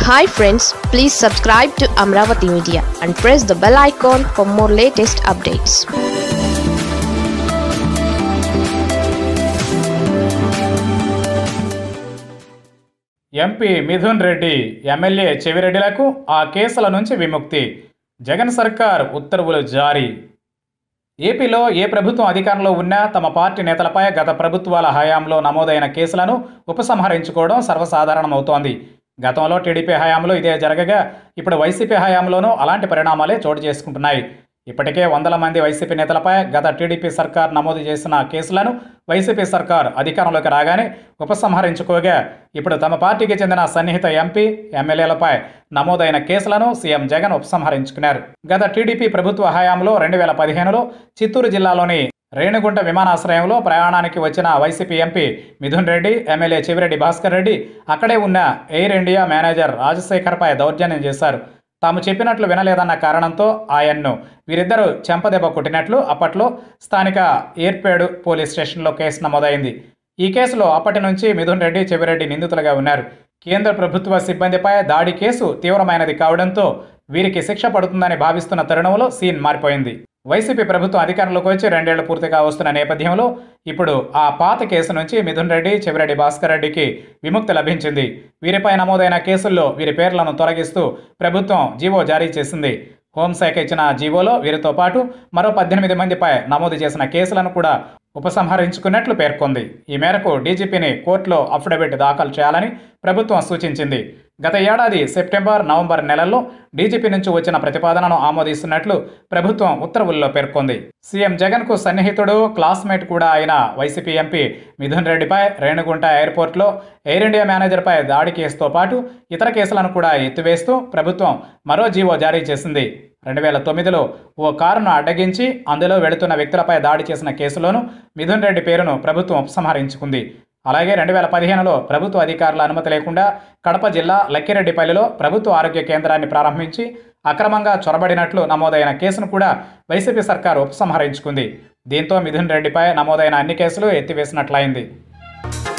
hi friends please subscribe to Amaravati media and press the bell icon for more latest updates MP Mithun Reddy MLA చెవిరెడ్డిలకు ఆ కేసుల నుంచి విముక్తి జగన్ సర్కార్ ఉత్తర్వులు జారీ ఏపీలో ఏ ప్రభుత్వం అధికారంలో ఉన్నా తమ పార్టీ నేతలపై గత ప్రభుత్వాల హయాంలో నమోదైన కేసులను ఉపసంహరించుకోవడం సర్వసాధారణమవుతోంది గతంలో టీడీపీ హయాంలో ఇదే జరగగా ఇప్పుడు వైసీపీ హయాంలోనూ అలాంటి పరిణామాలే చోటు చేసుకుంటున్నాయి ఇప్పటికే వందల మంది వైసీపీ నేతలపై గత టీడీపీ సర్కార్ నమోదు చేసిన కేసులను వైసీపీ సర్కార్ అధికారంలోకి రాగానే ఉపసంహరించుకోగా ఇప్పుడు తమ పార్టీకి చెందిన సన్నిహిత ఎంపీ ఎమ్మెల్యేలపై నమోదైన కేసులను సీఎం జగన్ ఉపసంహరించుకున్నారు గత టీడీపీ ప్రభుత్వ హయాంలో రెండు వేల పదిహేనులో చిత్తూరు జిల్లాలోని రేణిగుంట విమానాశ్రయంలో ప్రయాణానికి వచ్చిన YCP MP Mithun Reddy MLA Chevireddy Bhaskar Reddy అక్కడే ఉన్న ఎయిర్ ఇండియా మేనేజర్ రాజశేఖర్పై దౌర్జన్యం చేశారు తాము చెప్పినట్లు వినలేదన్న కారణంతో ఆయన్ను వీరిద్దరూ చెంపదెబ్బ కొట్టినట్లు అప్పట్లో స్థానిక ఏర్పేడు పోలీస్ స్టేషన్లో కేసు నమోదైంది ఈ కేసులో అప్పటి నుంచి మిథున్ రెడ్డి చెవిరెడ్డి నిందితులుగా ఉన్నారు కేంద్ర ప్రభుత్వ సిబ్బందిపై దాడి కేసు తీవ్రమైనది కావడంతో వీరికి శిక్ష పడుతుందని భావిస్తున్న తరుణంలో సీన్ మారిపోయింది వైసీపీ ప్రభుత్వం అధికారంలోకి వచ్చి రెండేళ్లు పూర్తిగా వస్తున్న నేపథ్యంలో ఇప్పుడు ఆ పాత కేసు నుంచి మిథున్ రెడ్డి చెవిరెడ్డి భాస్కర్ రెడ్డికి విముక్తి లభించింది వీరిపై నమోదైన కేసుల్లో వీరి పేర్లను తొలగిస్తూ ప్రభుత్వం జీవో జారీ చేసింది హోంశాఖ ఇచ్చిన జీవోలో వీరితో పాటు మరో పద్దెనిమిది మందిపై నమోదు చేసిన కేసులను కూడా ఉపసంహరించుకున్నట్లు పేర్కొంది ఈ మేరకు డీజీపీని కోర్టులో అఫిడవిట్ దాఖలు చేయాలని ప్రభుత్వం సూచించింది గత ఏడాది సెప్టెంబర్ నవంబర్ నెలల్లో డీజీపీ నుంచి వచ్చిన ప్రతిపాదనను ఆమోదిస్తున్నట్లు ప్రభుత్వం ఉత్తర్వుల్లో పేర్కొంది సీఎం జగన్కు సన్నిహితుడు క్లాస్మేట్ కూడా అయిన వైసీపీ ఎంపీ మిథున్ రెడ్డిపై రేణుగుంట ఎయిర్పోర్ట్లో ఎయిర్ ఇండియా మేనేజర్పై దాడి కేసుతో పాటు ఇతర కేసులను కూడా ఎత్తివేస్తూ ప్రభుత్వం మరో జీవో జారీ చేసింది రెండు వేల తొమ్మిదిలో ఓ కారును అడ్డగించి అందులో వెళుతున్న వ్యక్తులపై దాడి చేసిన కేసులోనూ మిథున్ రెడ్డి పేరును ప్రభుత్వం ఉపసంహరించుకుంది అలాగే రెండు వేల పదిహేనులో ప్రభుత్వ అధికారుల అనుమతి లేకుండా కడప జిల్లా లక్కిరెడ్డిపల్లిలో ప్రభుత్వ ఆరోగ్య కేంద్రాన్ని ప్రారంభించి అక్రమంగా చొరబడినట్లు నమోదైన కేసును కూడా వైసీపీ సర్కారు ఉపసంహరించుకుంది దీంతో మిథున్ రెడ్డిపై నమోదైన అన్ని కేసులు ఎత్తివేసినట్లయింది